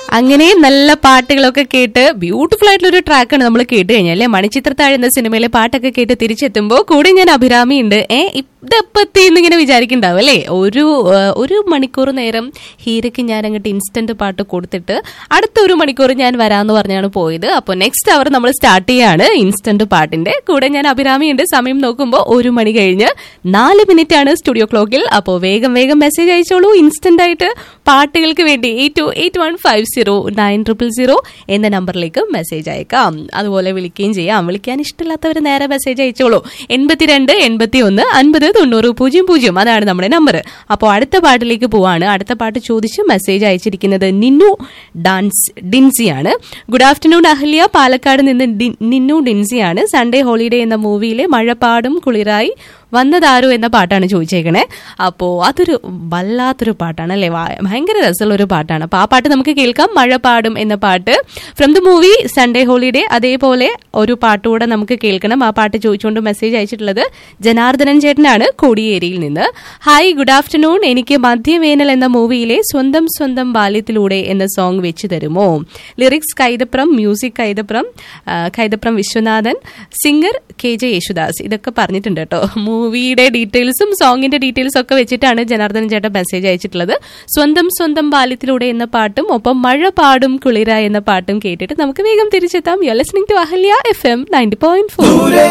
അങ്ങനെ നല്ല പാട്ടുകളൊക്കെ കേട്ട് ബ്യൂട്ടിഫുൾ ആയിട്ടുള്ള ഒരു ട്രാക്കാണ് നമ്മൾ കേട്ട് കഴിഞ്ഞാൽ അല്ലെ മണിച്ചിത്രത്താഴ് എന്ന സിനിമയിലെ പാട്ടൊക്കെ കേട്ട് തിരിച്ചെത്തുമ്പോൾ കൂടെ ഞാൻ അഭിരാമി ഉണ്ട് ഏ ഇതെപ്പത്തി എന്നിങ്ങനെ വിചാരിക്കുന്നുണ്ടാവും അല്ലേ ഒരു ആ, ഒരു മണിക്കൂർ നേരം ഹീരയ്ക്ക് ഞാൻ അങ്ങോട്ട് ഇൻസ്റ്റന്റ് പാട്ട് കൊടുത്തിട്ട് അടുത്ത ഒരു മണിക്കൂർ ഞാൻ വരാന്ന് പറഞ്ഞാണ് പോയത് അപ്പോൾ നെക്സ്റ്റ് അവർ നമ്മൾ സ്റ്റാർട്ട് ചെയ്യാണ് ഇൻസ്റ്റന്റ് പാട്ടിന്റെ കൂടെ ഞാൻ അഭിരാമി ഉണ്ട് സമയം നോക്കുമ്പോൾ ഒരു മണി കഴിഞ്ഞ് നാല് മിനിറ്റ് ആണ് സ്റ്റുഡിയോ ക്ലോക്കിൽ അപ്പോൾ വേഗം വേഗം മെസ്സേജ് അയച്ചോളൂ ഇൻസ്റ്റന്റ് ആയിട്ട് പാട്ടുകൾക്ക് വേണ്ടി eight two eight one five zero nine triple zero എന്ന നമ്പറിലേക്ക് മെസ്സേജ് അയക്കാം അതുപോലെ വിളിക്കുകയും ചെയ്യാം വിളിക്കാൻ ഇഷ്ടമില്ലാത്തവർ നേരെ മെസ്സേജ് അയച്ചോളൂ എൺപത്തിരണ്ട് എൺപത്തി ഒന്ന് അൻപത് തൊണ്ണൂറ് പൂജ്യം പൂജ്യം അതാണ് നമ്മുടെ നമ്പർ അപ്പോൾ അടുത്ത പാട്ടിലേക്ക് പോവാണ് അടുത്ത പാട്ട് ചോദിച്ച് മെസ്സേജ് അയച്ചിരിക്കുന്നത് നിന്നു ഡാൻസ് ഡിൻസിയാണ് ഗുഡ് ആഫ്റ്റർനൂൺ അഹല്യ പാലക്കാട് നിന്ന് ഡി- നിന്നു ഡിൻസിയാണ് സൺഡേ ഹോളിഡേ എന്ന മൂവിയിലെ മഴപ്പാടും കുളിരായി വന്നതാരോ എന്ന പാട്ടാണ് ചോദിച്ചേക്കണേ അപ്പോൾ അതൊരു വല്ലാത്തൊരു പാട്ടാണ് അല്ലേ വാ- ഭയങ്കര രസമുള്ള ഒരു പാട്ടാണ് അപ്പോൾ ആ പാട്ട് നമുക്ക് കേൾക്കാം മഴ പാടും എന്ന പാട്ട് from the movie Sunday Holiday അതേപോലെ ഒരു പാട്ടുകൂടെ നമുക്ക് കേൾക്കണം ആ പാട്ട് ചോദിച്ചുകൊണ്ട് മെസ്സേജ് അയച്ചിട്ടുള്ളത് ജനാർദ്ദനൻ ചേട്ടനാണ് കോടിയേരിയിൽ നിന്ന് ഹായ് ഗുഡ് ആഫ്റ്റർനൂൺ എനിക്ക് മധ്യവേനൽ എന്ന മൂവിയിലെ സ്വന്തം സ്വന്തം ബാല്യത്തിലൂടെ എന്ന സോങ് വെച്ച് തരുമോ ലിറിക്സ് കൈതപ്രം മ്യൂസിക് കൈതപ്രം ആ, Kaithapram Viswanathan singer K J Yesudas ഇതൊക്കെ പറഞ്ഞിട്ടുണ്ട് കേട്ടോ മൂവിയുടെ ഡീറ്റെയിൽസും സോങ്ങിന്റെ ഡീറ്റെയിൽസും ഒക്കെ വെച്ചിട്ടാണ് ജനാർദ്ദനൻ ചേട്ടൻ മെസ്സേജ് അയച്ചിട്ടുള്ളത് സ്വന്തം സ്വന്തം ബാല്യത്തിലൂടെ എന്ന പാട്ടും ഒപ്പം മഴ പാടും കുളിര എന്ന പാട്ടും കേട്ടിട്ട് നമുക്ക് വേഗം തിരിച്ചെത്താം you listening to Ahalya F M ninety point four